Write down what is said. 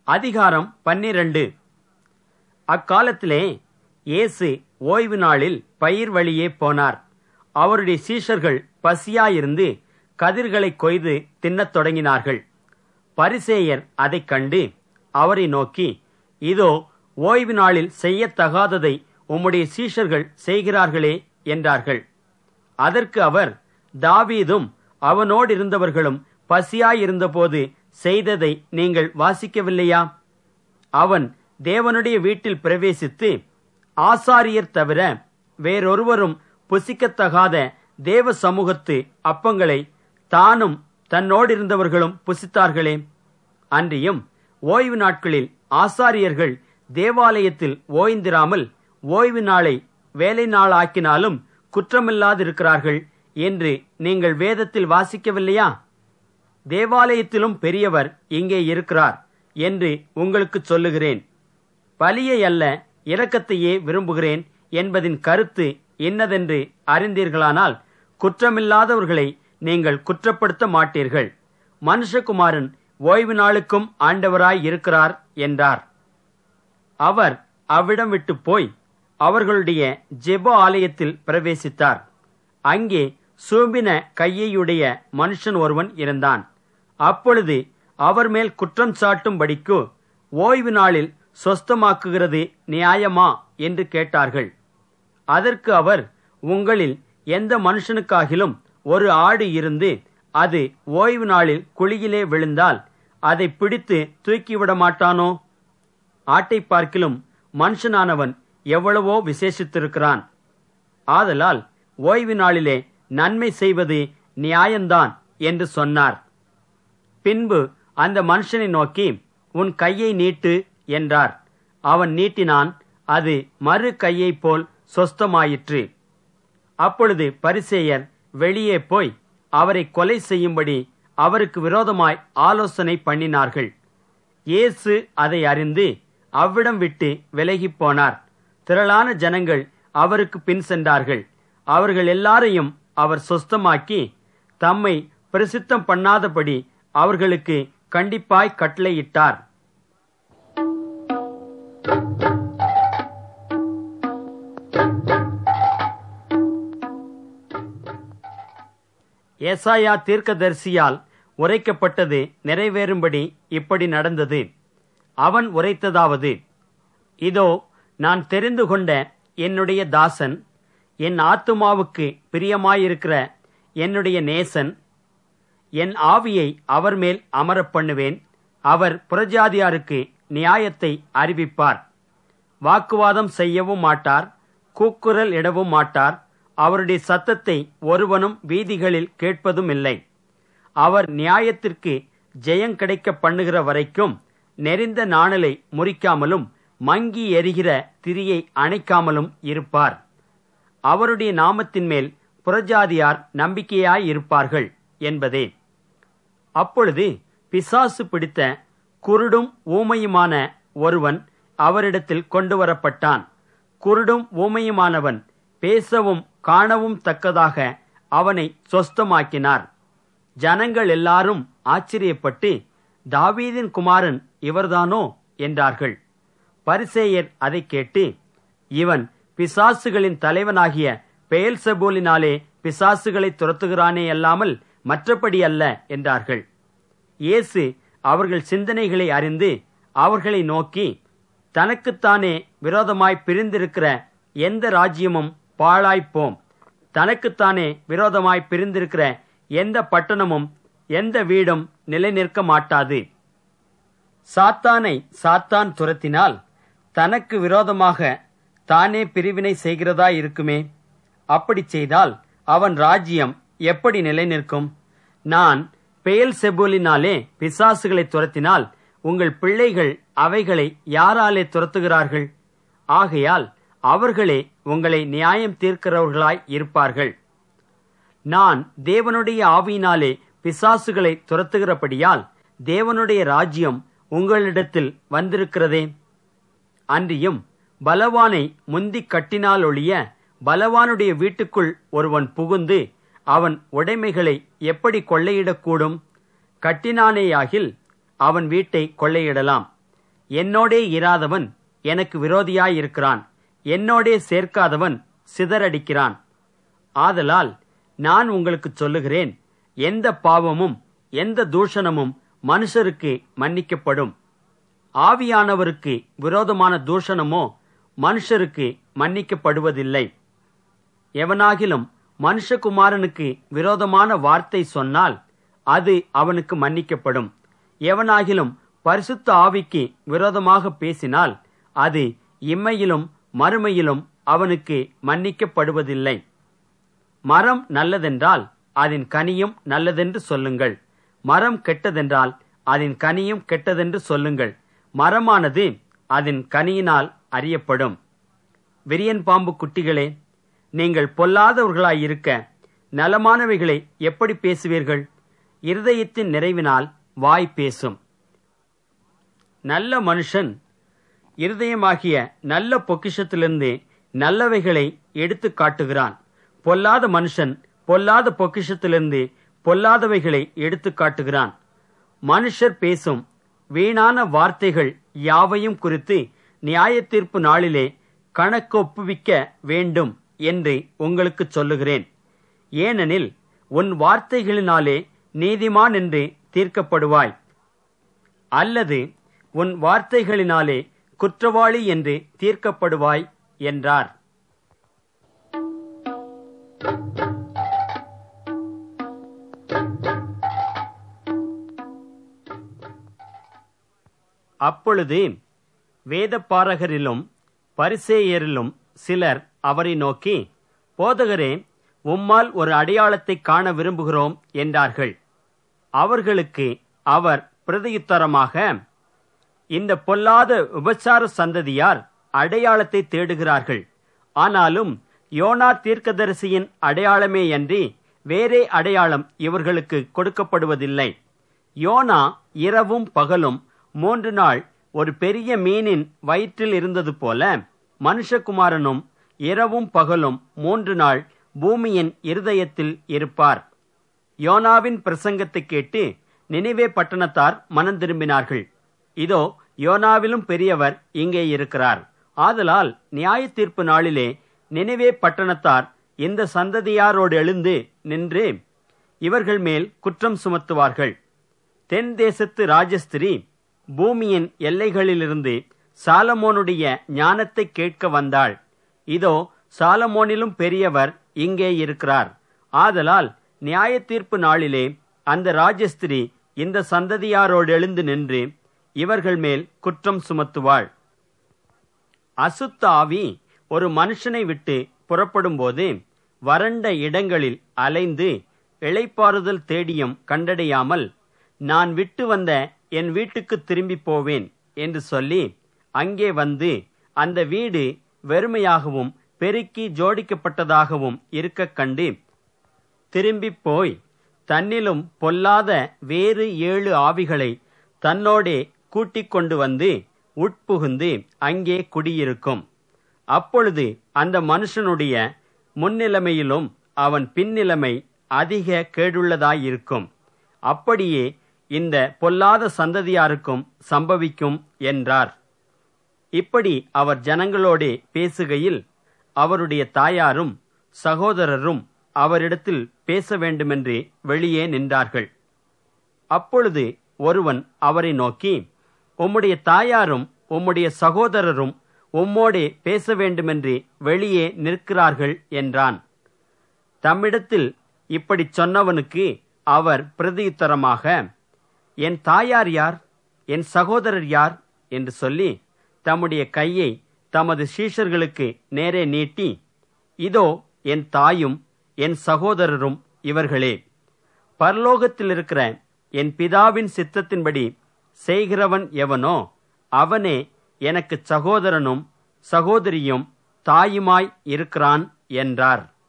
அதிகாரம் பன்னிரண்டு அக்காலத்திலே இயேசு ஓய்வு நாளில் பயிர் வழியே போனார் அவருடைய சீஷர்கள் பசியாயிருந்து கதிர்களை கொய்து தின்னத் தொடங்கினார்கள் பரிசேயர் அதைக் கண்டு அவரை நோக்கி இதோ ஓய்வு நாளில் செய்யத்தகாததை உம்முடைய சீஷர்கள் செய்கிறார்களே என்றார்கள் அதற்கு அவர் தாவீதும் அவனோடிருந்தவர்களும் பசியாயிருந்தபோது செய்ததை நீங்கள் வாசிக்கவில்லையா அவன் தேவனுடைய வீட்டில் பிரவேசித்து ஆசாரியர் தவிர வேறொருவரும் புசிக்கத்தகாத தேவ சமூகத்து அப்பங்களை தானும் தன்னோடிருந்தவர்களும் புசித்தார்களே அன்றியும் ஓய்வு நாட்களில் ஆசாரியர்கள் தேவாலயத்தில் ஓய்ந்திராமல் ஓய்வு நாளை வேலை நாளாக்கினாலும் குற்றமில்லாதிருக்கிறார்கள் என்று நீங்கள் வேதத்தில் வாசிக்கவில்லையா தேவாலயத்திலும் பெரியவர் இங்கே இருக்கிறார் என்று உங்களுக்கு சொல்லுகிறேன் பலியை அல்ல இரக்கத்தையே விரும்புகிறேன் என்பதின் கருத்து இன்னதென்று அறிந்தீர்களானால் குற்றமில்லாதவர்களை நீங்கள் குற்றப்படுத்த மாட்டீர்கள் மனுஷகுமாரன் ஓய்வு நாளுக்கும் ஆண்டவராய் இருக்கிறார் என்றார் அவர் அவ்விடம் விட்டு போய் அவர்களுடைய ஜெப ஆலயத்தில் பிரவேசித்தார் அங்கே சூம்பின கையையுடைய மனுஷன் ஒருவன் இருந்தான் அப்பொழுது அவர் மேல் குற்றம் சாட்டும்படிக்கு ஓய்வு நாளில் சொஸ்தமாக்குகிறது நியாயமா என்று கேட்டார்கள் அதற்கு அவர் உங்களில் எந்த மனுஷனுக்காகிலும் ஒரு ஆடு இருந்து அது ஓய்வு நாளில் குழியிலே விழுந்தால் அதை பிடித்து தூக்கிவிட மாட்டானோ ஆட்டை பார்க்கிலும் மனுஷனானவன் எவ்வளவோ விசேஷித்திருக்கிறான் ஆதலால் ஓய்வு நாளிலே நன்மை செய்வது நியாயம்தான் என்று சொன்னார் பின்பு அந்த மனுஷனை நோக்கி உன் கையை நீட்டு என்றார் அவன் நீட்டினான் அது மறு கையைப் போல் சொஸ்தமாயிற்று அப்பொழுது பரிசேயர் வெளியே போய் அவரை கொலை செய்யும்படி அவருக்கு விரோதமாய் ஆலோசனை பண்ணினார்கள் இயேசு அதை அறிந்து அவ்விடம் விட்டு விலகிப் போனார் திரளான ஜனங்கள் அவருக்கு பின் சென்றார்கள் அவர்கள் எல்லாரையும் அவர் சொஸ்தமாக்கி தம்மை பிரசித்தம் பண்ணாதபடி அவர்களுக்கு கண்டிப்பாய் கட்டளையிட்டார் ஏசாயா தீர்க்கதரிசியால் உரைக்கப்பட்டது நிறைவேறும்படி இப்படி நடந்தது அவன் உரைத்ததாவது இதோ நான் தெரிந்து கொண்ட என்னுடைய தாசன் என் ஆத்துமாவுக்கு பிரியமாயிருக்கிற என்னுடைய நேசன் என் ஆவியை அவர் மேல் அமரப் பண்ணுவேன் அவர் புறஜாதியாருக்கு நியாயத்தை அறிவிப்பார் வாக்குவாதம் செய்யவும் மாட்டார் கூக்குரல் இடவும் மாட்டார் அவருடைய சத்தத்தை ஒருவனும் வீதிகளில் கேட்பதும் இல்லை அவர் நியாயத்திற்கு ஜெயம் கிடைக்க பண்ணுகிற வரைக்கும் நெறிந்த நாணலை முறிக்காமலும் மங்கி எரிகிற திரியை அணைக்காமலும் இருப்பார் அவருடைய நாமத்தின் மேல் புறஜாதியார் நம்பிக்கையாய் இருப்பார்கள் என்பதே அப்பொழுது பிசாசு பிடித்த குருடும் ஊமையுமான ஒருவன் அவரிடத்தில் கொண்டு வரப்பட்டான் குருடும் ஊமையுமானவன் பேசவும் காணவும் தக்கதாக அவனை சொஸ்தமாக்கினார் ஜனங்கள் எல்லாரும் ஆச்சரியப்பட்டு தாவீதின் குமாரன் இவர்தானோ என்றார்கள் பரிசேயர் அதை கேட்டு இவன் பிசாசுகளின் தலைவனாகிய பெயல்செபூலினாலே பிசாசுகளை துரத்துகிறானே அல்லாமல் மற்றபடி அல்ல என்றார்கள் இயேசு அவர்கள் சிந்தனைகளை அறிந்து அவர்களை நோக்கி தனக்குத்தானே விரோதமாய் பிரிந்திருக்கிற எந்த ராஜ்யமும் பாழாய்ப்போம் தனக்குத்தானே விரோதமாய் பிரிந்திருக்கிற எந்த பட்டணமும் எந்த வீடும் நிலை நிற்க மாட்டாது சாத்தானை சாத்தான் துரத்தினால் தனக்கு விரோதமாக தானே பிரிவினை செய்கிறதா இருக்குமே அப்படி செய்தால் அவன் ராஜ்யம் எப்படி நிலை நிற்கும் நான் பெயல் செபூலினாலே பிசாசுகளை துரத்தினால் உங்கள் பிள்ளைகள் அவைகளை யாராலே துரத்துகிறார்கள் ஆகையால் அவர்களே உங்களை நியாயம் தீர்க்கிறவர்களாய் இருப்பார்கள் நான் தேவனுடைய ஆவியினாலே பிசாசுகளை துரத்துகிறபடியால் தேவனுடைய ராஜ்யம் உங்களிடத்தில் வந்திருக்கிறதே அன்றியும் பலவானை முந்திக் கட்டினால் ஒழிய பலவானுடைய வீட்டுக்குள் ஒருவன் புகுந்து அவன் உடைமைகளை எப்படி கொள்ளையிடக்கூடும் கட்டினானேயாகில் அவன் வீட்டை கொள்ளையிடலாம் என்னோடே இராதவன் எனக்கு விரோதியாயிருக்கிறான் என்னோடே சேர்க்காதவன் சிதறடிக்கிறான் ஆதலால் நான் உங்களுக்கு சொல்லுகிறேன் எந்த பாவமும் எந்த தூஷணமும் மனுஷருக்கு மன்னிக்கப்படும் ஆவியானவருக்கு விரோதமான தூஷணமோ மனுஷருக்கு மன்னிக்கப்படுவதில்லை எவனாகிலும் மனுஷகுமாரனுக்கு விரோதமான வார்த்தை சொன்னால் அது அவனுக்கு மன்னிக்கப்படும் எவனாகிலும் பரிசுத்த ஆவிக்கு விரோதமாக பேசினால் அது இம்மையிலும் மறுமையிலும் அவனுக்கு மன்னிக்கப்படுவதில்லை மரம் நல்லதென்றால் அதன் கனியும் நல்லதென்று சொல்லுங்கள் மரம் கெட்டதென்றால் அதன் கனியும் கெட்டதென்று சொல்லுங்கள் மரமானது அதன் கனியினால் அறியப்படும் விரியன் பாம்பு குட்டிகளே நீங்கள் பொல்லாதவர்களாயிருக்க நலமானவைகளை எப்படி பேசுவீர்கள் இருதயத்தின் நிறைவினால் வாய் பேசும் நல்ல மனுஷன் இருதயமாகிய நல்ல பொக்கிஷத்திலிருந்து நல்லவைகளை எடுத்து காட்டுகிறான் பொல்லாத மனுஷன் பொல்லாத பொக்கிஷத்திலிருந்து பொல்லாதவைகளை எடுத்து காட்டுகிறான் மனுஷர் பேசும் வீணான வார்த்தைகள் யாவையும் குறித்து நியாய தீர்ப்பு நாளிலே கணக்கொப்புவிக்க வேண்டும் என்று உங்களுக்கு சொல்லுகிறேன் ஏனெனில் உன் வார்த்தைகளினாலே நீதிமான் என்று தீர்க்கப்படுவாய் அல்லது உன் வார்த்தைகளினாலே குற்றவாளி என்று தீர்க்கப்படுவாய் என்றார் அப்பொழுது வேதப்பாரகரிலும் பரிசேயரிலும் சிலர் அவரை நோக்கி போதகரே உம்மால் ஒரு அடையாளத்தை காண விரும்புகிறோம் என்றார்கள் அவர்களுக்கு அவர் பிரதியுத்தரமாக இந்த பொல்லாத உபச்சார சந்ததியார் அடையாளத்தை தேடுகிறார்கள் ஆனாலும் யோனா தீர்க்கதரிசியின் அடையாளமேயன்றி வேறே அடையாளம் இவர்களுக்கு கொடுக்கப்படுவதில்லை யோனா இரவும் பகலும் மூன்று நாள் ஒரு பெரிய மீனின் வயிற்றில் இருந்தது போல மனுஷகுமாரனும் இரவும் பகலும் மூன்று நாள் பூமியின் இருதயத்தில் இருப்பார் யோனாவின் பிரசங்கத்தை கேட்டு நினைவே பட்டணத்தார் மனம் திரும்பினார்கள் இதோ யோனாவிலும் பெரியவர் இங்கே இருக்கிறார் ஆதலால் நியாய தீர்ப்பு நாளிலே நினைவே பட்டணத்தார் இந்த சந்ததியாரோடு எழுந்து நின்று இவர்கள் மேல் குற்றம் சுமத்துவார்கள் தென் தேசத்து ராஜஸ்திரி பூமியின் எல்லைகளிலிருந்து சாலமோனுடைய ஞானத்தை கேட்க வந்தாள் இதோ சாலமோனிலும் பெரியவர் இங்கே இருக்கிறார் ஆதலால் நியாய தீர்ப்பு நாளிலே அந்த ராஜஸ்திரி இந்த சந்ததியாரோடு எழுந்து நின்று இவர்கள் மேல் குற்றம் சுமத்துவாள் அசுத்த ஆவி ஒரு மனுஷனை விட்டு புறப்படும்போது வறண்ட இடங்களில் அலைந்து இளைப்பாறுதல் தேடியும் கண்டடையாமல் நான் விட்டு வந்த என் வீட்டுக்கு திரும்பி போவேன் என்று சொல்லி அங்கே வந்து அந்த வீடு வெறுமையாகவும் பெருக்கி ஜோடிக்கப்பட்டதாகவும் இருக்கக் கண்டு திரும்பிப் போய் தன்னிலும் பொல்லாத வேறு ஏழு ஆவிகளை தன்னோடே கூட்டிக் கொண்டு வந்து உட்புகுந்து அங்கே குடியிருக்கும் அப்பொழுது அந்த மனுஷனுடைய முன்னிலைமையிலும் அவன் பின்னிலைமை அதிக கேடுள்ளதாயிருக்கும் அப்படியே இந்த பொல்லாத சந்ததியாருக்கும் சம்பவிக்கும் என்றார் இப்படி அவர் ஜனங்களோடே பேசுகையில் அவருடைய தாயாரும் சகோதரரும் அவரிடத்தில் பேச வேண்டுமென்று வெளியே நின்றார்கள் அப்பொழுது ஒருவன் அவரை நோக்கி உம்முடைய தாயாரும் உம்முடைய சகோதரரும் உம்மோடே பேச வேண்டுமென்று வெளியே நிற்கிறார்கள் என்றான் தம்மிடத்தில் இப்படி சொன்னவனுக்கு அவர் பிரதியுத்தரமாக என் தாயார் யார் என் சகோதரர் யார் என்று சொல்லி தம்முடைய கையை தமது சீஷர்களுக்கு நேரே நீட்டி இதோ என் தாயும் என் சகோதரரும் இவர்களே பரலோகத்தில் இருக்கிற என் பிதாவின் சித்தத்தின்படி செய்கிறவன் எவனோ அவனே எனக்கு சகோதரனும் சகோதரியும் தாயுமாய் இருக்கிறான் என்றார்